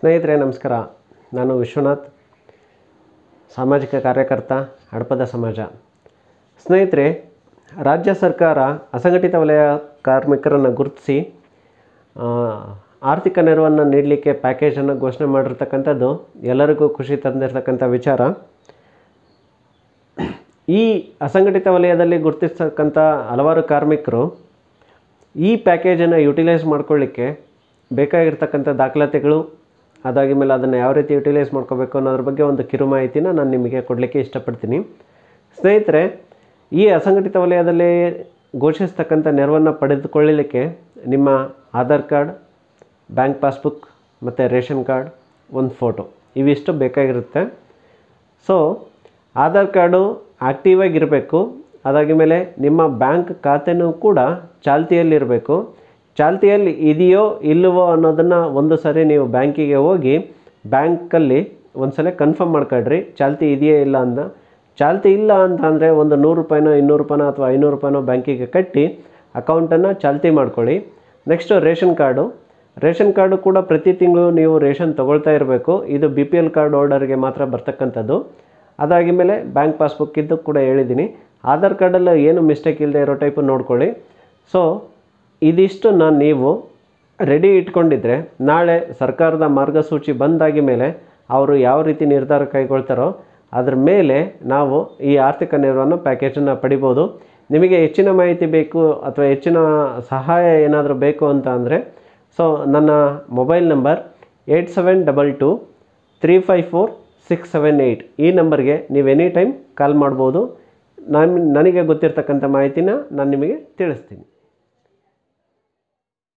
ಸ್ನೇಹಿತರೆ ನಮಸ್ಕಾರ ನಾನು ವಿಶ್ವನಾಥ್ ಸಾಮಾಜಿಕ ಕಾರ್ಯಕರ್ತ ಹಡಪದ ಸಮಾಜ ಸ್ನೇಹಿತರೆ ರಾಜ್ಯ ಸರ್ಕಾರ ಅಸಂಘಟಿತ ವಲಯ ಕಾರ್ಮಿಕರನ್ನು ಗುರುತಿಸಿ ಆ, ಆರ್ಥಿಕ ನೆರವನ್ನು ನೀಡಲಿಕ್ಕೆ ಪ್ಯಾಕೇಜನ್ನು ಘೋಷಣೆ ಮಾಡಿರ್ತಕ್ಕಂಥದ್ದು ಎಲ್ಲರಿಗೂ ಖುಷಿ ತಂದಿರತಕ್ಕಂಥ ವಿಚಾರ ಈ ಅಸಂಘಟಿತ ವಲಯದಲ್ಲಿ ಗುರುತಿಸ್ತಕ್ಕಂಥ ಹಲವಾರು ಕಾರ್ಮಿಕರು ಈ ಪ್ಯಾಕೇಜನ್ನು ಯುಟಿಲೈಸ್ ಮಾಡ್ಕೊಳ್ಳಿಕ್ಕೆ ಬೇಕಾಗಿರ್ತಕ್ಕಂಥ ದಾಖಲಾತಿಗಳು ಅದಾಗಿ ಮೇಲೆ ಅದನ್ನು ಯಾವ ರೀತಿ ಯುಟಿಲೈಸ್ ಮಾಡ್ಕೋಬೇಕು ಅನ್ನೋದ್ರ ಬಗ್ಗೆ ಒಂದು ಕಿರು ಮಾಹಿತಿನ ನಾನು ನಿಮಗೆ ಕೊಡಲಿಕ್ಕೆ ಇಷ್ಟಪಡ್ತೀನಿ ಸ್ನೇಹಿತರೆ ಈ ಅಸಂಘಟಿತ ವಲಯದಲ್ಲಿ ಘೋಷಿಸ್ತಕ್ಕಂಥ ನೆರವನ್ನು ಪಡೆದುಕೊಳ್ಳಲಿಕ್ಕೆ ನಿಮ್ಮ ಆಧಾರ್ ಕಾರ್ಡ್ ಬ್ಯಾಂಕ್ ಪಾಸ್ಬುಕ್ ಮತ್ತು ರೇಷನ್ ಕಾರ್ಡ್ ಒಂದು ಫೋಟೋ ಇವಿಷ್ಟು ಬೇಕಾಗಿರುತ್ತೆ ಸೊ ಆಧಾರ್ ಕಾರ್ಡು ಆಕ್ಟಿವ್ ಆಗಿರಬೇಕು ಅದಾದ ಮೇಲೆ ನಿಮ್ಮ ಬ್ಯಾಂಕ್ ಖಾತೆನೂ ಕೂಡ ಚಾಲ್ತಿಯಲ್ಲಿರಬೇಕು ಚಾಲ್ತಿಯಲ್ಲಿ ಇದೆಯೋ ಇಲ್ಲವೋ ಅನ್ನೋದನ್ನು ಒಂದು ಸರಿ ನೀವು ಬ್ಯಾಂಕಿಗೆ ಹೋಗಿ ಬ್ಯಾಂಕಲ್ಲಿ ಒಂದು ಸಲ ಕನ್ಫರ್ಮ್ ಮಾಡ್ಕೊಳ್ರಿ ಚಾಲ್ತಿ ಇದೆಯೇ ಇಲ್ಲ ಅಂತ ಚಾಲ್ತಿ ಇಲ್ಲ ಅಂತ ಅಂದರೆ ಒಂದು ನೂರು ರೂಪಾಯಿನೋ ಇನ್ನೂರು ರೂಪಾಯಿನೋ ಅಥವಾ ಐನೂರು ರೂಪಾಯಿನೋ ಬ್ಯಾಂಕಿಗೆ ಕಟ್ಟಿ ಅಕೌಂಟನ್ನು ಚಾಲ್ತಿ ಮಾಡ್ಕೊಳ್ಳಿ next ration card ration card ಕೂಡ ಪ್ರತಿ ತಿಂಗಳು ನೀವು ರೇಷನ್ ತೊಗೊಳ್ತಾ ಇರಬೇಕು ಇದು ಬಿ ಪಿ ಎಲ್ ಕಾರ್ಡ್ ಆರ್ಡರ್ಗೆ ಮಾತ್ರ ಬರ್ತಕ್ಕಂಥದ್ದು ಅದಾಗಿ ಮೇಲೆ ಬ್ಯಾಂಕ್ ಪಾಸ್ಬುಕ್ ಇದ್ದು ಕೂಡ ಹೇಳಿದ್ದೀನಿ ಆಧಾರ್ ಕಾರ್ಡಲ್ಲಿ ಏನು ಮಿಸ್ಟೇಕ್ ಇಲ್ಲದೆ ಇರೋ ಟೈಪು ನೋಡ್ಕೊಳ್ಳಿ ಸೊ ಇದಿಷ್ಟನ್ನು ನೀವು ರೆಡಿ ಇಟ್ಕೊಂಡಿದ್ರೆ ನಾಳೆ ಸರ್ಕಾರದ ಮಾರ್ಗಸೂಚಿ ಬಂದಾಗಿ ಮೇಲೆ ಅವರು ಯಾವ ರೀತಿ ನಿರ್ಧಾರ ಕೈಗೊಳ್ತಾರೋ ಅದ್ರ ಮೇಲೆ ನಾವು ಈ ಆರ್ಥಿಕ ನೆರವನ್ನು ಪ್ಯಾಕೇಜನ್ನು ಪಡಿಬೋದು ನಿಮಗೆ ಹೆಚ್ಚಿನ ಮಾಹಿತಿ ಬೇಕು ಅಥವಾ ಹೆಚ್ಚಿನ ಸಹಾಯ ಏನಾದರೂ ಬೇಕು ಅಂತ ಅಂದರೆ ಸೊ ನನ್ನ mobile number eight seven double two three five four six seven eight ಈ ನಂಬರ್ಗೆ ನೀವು ಎನಿ ಟೈಮ್ ಕಾಲ್ ಮಾಡ್ಬೋದು ನಾನು ನನಗೆ ಗೊತ್ತಿರ್ತಕ್ಕಂಥ ಮಾಹಿತಿನ ನಾನು ನಿಮಗೆ ತಿಳಿಸ್ತೀನಿ